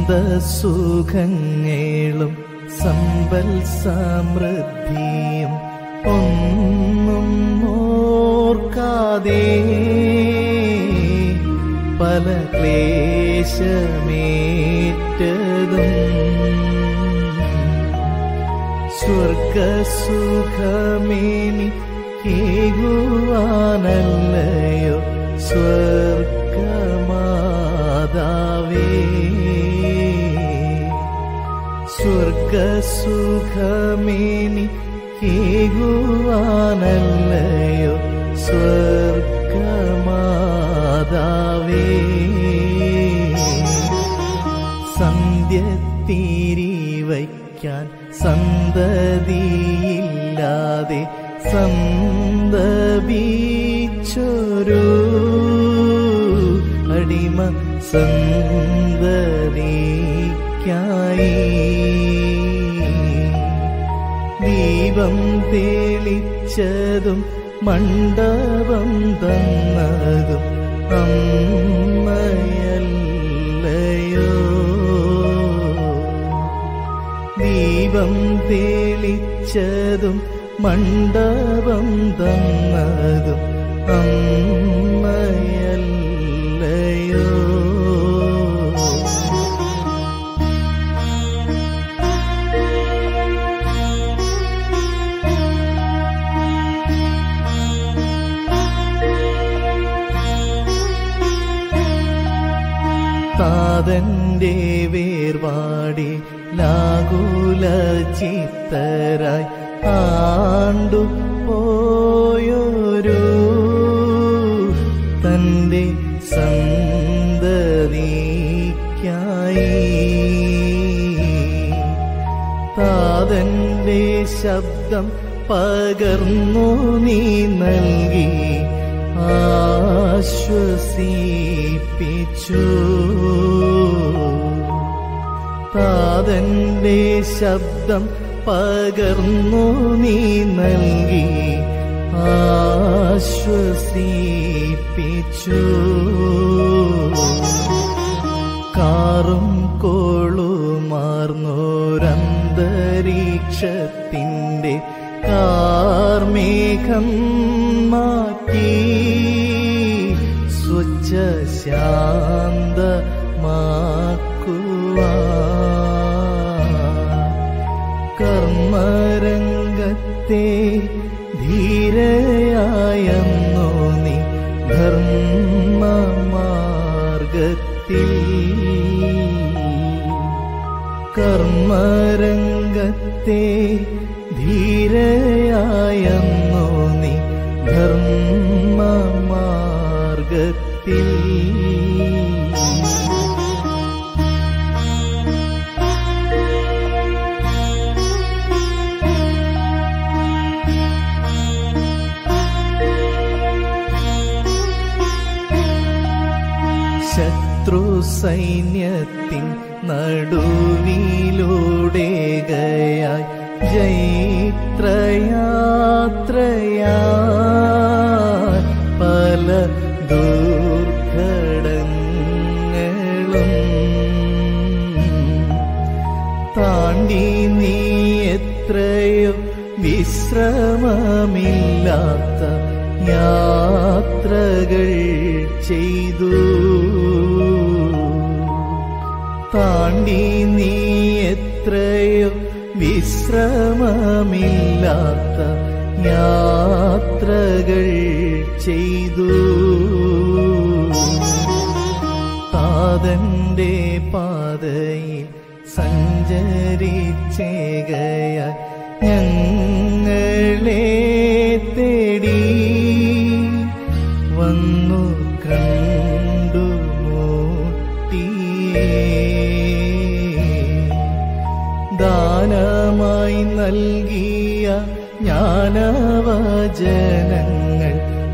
അന്തസുഖങ്ങളും സമ്പൽ സമൃദ്ധിയും ഒന്നും ഓർക്കാതെ പല ക്ലേശമേറ്റതും സ്വർഗസുഖമേനി കേകുവാനല്ലയോ സ്വർഗമാതാവേ സ്വർഗസുഖമേനി കേകുവാനല്ലയോ സ്വർഗമാതാവേ സന്ധ്യ തീരി വയ്ക്കാൻ സന്തതിയില്ലാതെ സന്തപിച്ചൊരു അടിമ സന്തതിക്കായി ദീപം തെളിച്ചതും മണ്ഡപം തന്നതും അമ്മയല്ലയോ ദീപം തെളിച്ചതും മണ്ഡപം തന്നതും അമ്മയല്ലയോ താതന്റെ വേർപാടി ലാകുല ചിത്തരായി ആണ്ടു പോയൊരു തന്റെ സന്തതിക്കായി താതന്റെ ശബ്ദം പകർന്നു നീ നൽകി ആശ്വസിപ്പിച്ചു താതന്റെ ശബ്ദം പകർന്നു നീ നൽകി ആശ്വസിപ്പിച്ചു കാറും കോളുമാർന്നോരന്തരീക്ഷത്തിൻ്റെ കാർമേഘം മാറ്റി സ്വച്ഛ ശാന്തമാക്കുവാൻ കർമ്മരംഗത്തെ ധീരയായെന്നോ നീ ധർമ്മമാർഗത്തിൽ കർമ്മരംഗത്തെ ധീരയായെന്നോ നീ ധർമ്മമാർഗത്തിൽ ശത്രു സൈന്യത്തിൻ നടുവിലൂടെ ഗയായി ജൈത്രയാത്രയാ പല ദുർഘടങ്ങളും താണ്ടി നീ എത്രയോ വിശ്രമമില്ലാത്ത യാത്രകൾ ചെയ്തു താണ്ടി നീ എത്രയോ വിശ്രമമില്ലാത്ത യാത്രകൾ ചെയ്തു താതന്റെ പാതയിൽ സഞ്ചരിച്ചേകയ ഞങ്ങളെ തേടി വന്നു കണ്ടുമുട്ടിയേ ദാനമായി നൽകിയ ജ്ഞാനവചനങ്ങൾ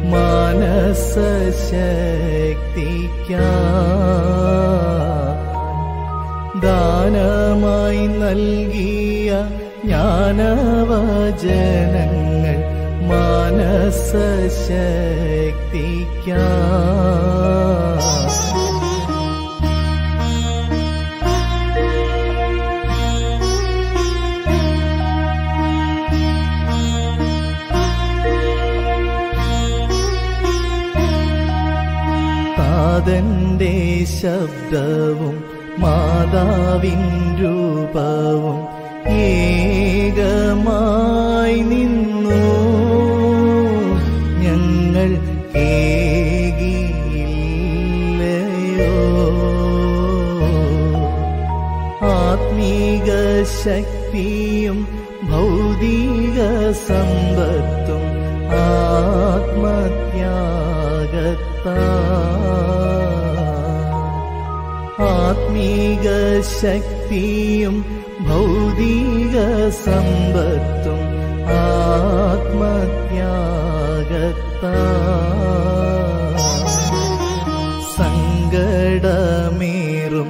മാനസശക്തിക്ക ദാനമായി നൽകിയ ജ്ഞാനവചനങ്ങൾ മാനസശക്തിക്ക നാദന്റെ ശബ്ദവും മാതാവിൻ രൂപവും ഏകമായി നിന്നു ഞങ്ങൾ ഏകിയില്ലയോ ആത്മീക ശക്തിയും ഭൗതിക സമ്പത്തും ആത്മത്യാഗത്താ ആത്മീക ശക്തിയും ഭൗതിക സമ്പത്തും ആത്മത്യാഗത്താ സങ്കടമേറും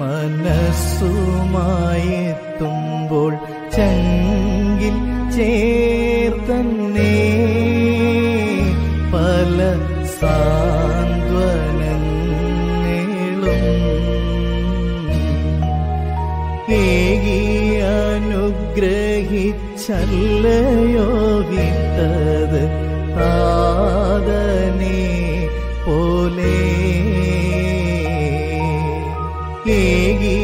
മനസ്സുമായെത്തുമ്പോൾ ചങ്കിൽ ചേർത്തന്നെ പല സാന്ത്വനങ്ങളും ഏകി അനുഗ്രഹിച്ചല്ലയോ വിട്ടത് താതനെ പോലെ ഏകി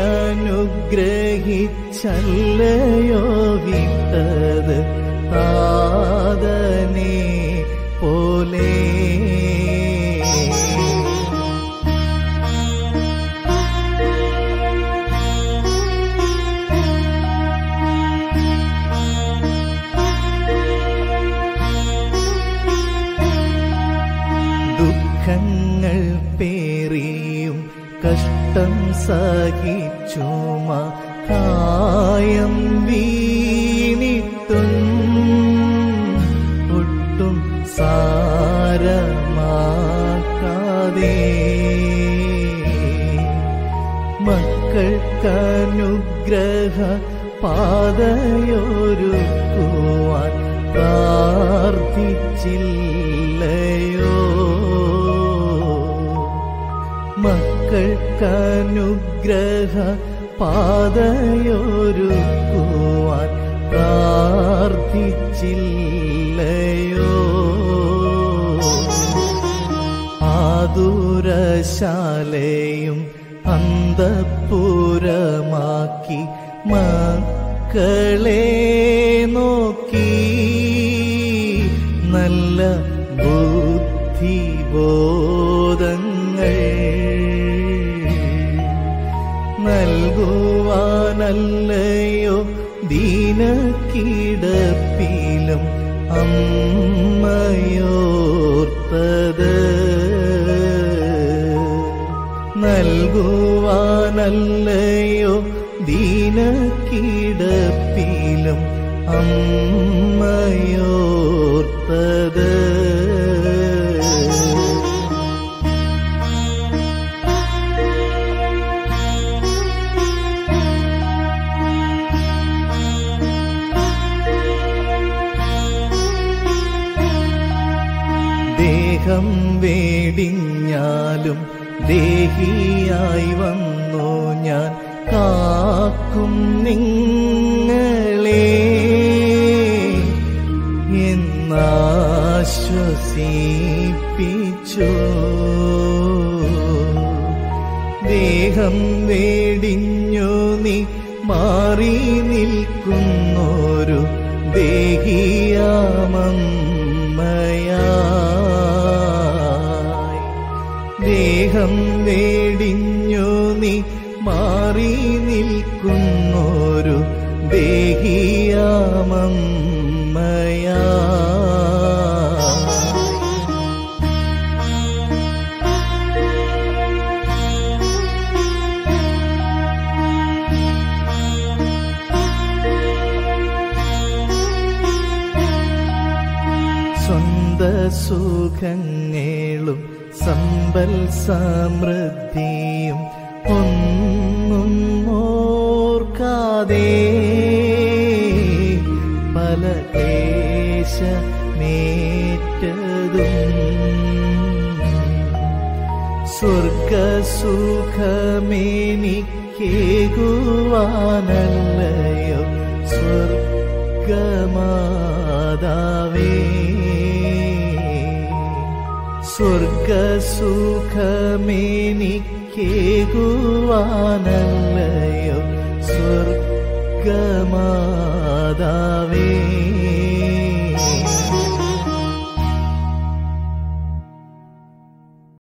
അനുഗ്രഹിച്ചല്ലയോ വിട്ടത് താതനെ പോലെ ദുഃഖങ്ങൾ പേറിയും കഷ്ടം സഹിച്ചുമ കായം വീണിട്ടും ഒട്ടും സാരമാക്കാതെ മക്കൾക്കനുഗ്രഹ പാതയൊരുക്കുവാൻ പ്രാർത്ഥിച്ചില്ലയോ മക്കൾക്കനുഗ്രഹ പാതയൊരുക്കുവാൻ പ്രാർത്ഥിച്ചില്ലയോ ആതുരശാലയും അന്തപുരമാക്കി മക്കളെ നോക്കി നല്ല ബുദ്ധിബോധങ്ങൾ നൽകുവാനല്ലയോ ദീനക്കിടപ്പിലും അമ്മയോർത്തത് നൽകുവാനല്ലയോ ദീനക്കിടപ്പിലും അമ്മയോർത്തത് ദേഹം വേടിഞ്ഞാലും ദേഹിയായി വന്നു ഞാൻ കാക്കും നിങ്ങളെ എന്നാശ്വസിപ്പിച്ചു ദേഹം വേടിഞ്ഞു നീ മാറി നിൽക്കുന്നൊരു ദേഹിയാമമ്മയായി ദേഹം വേടിഞ്ഞു നീ മാറി നിൽക്കുന്നൊരു ദേഹിയാമമ്മയായി സ്വന്ത സുഖങ്ങളും സമ്പൽ സമൃദ്ധിയും ഒന്നും ഓർക്കാതെ പല ക്ലേശമേറ്റതും സ്വർഗസുഖമേനിക്കേകുവാനല്ലയോ സ്വർഗമാതാവേ സ്വർഗസുഖമേനിക്കേകുവാനല്ലയോ സ്വർഗമാതാവേ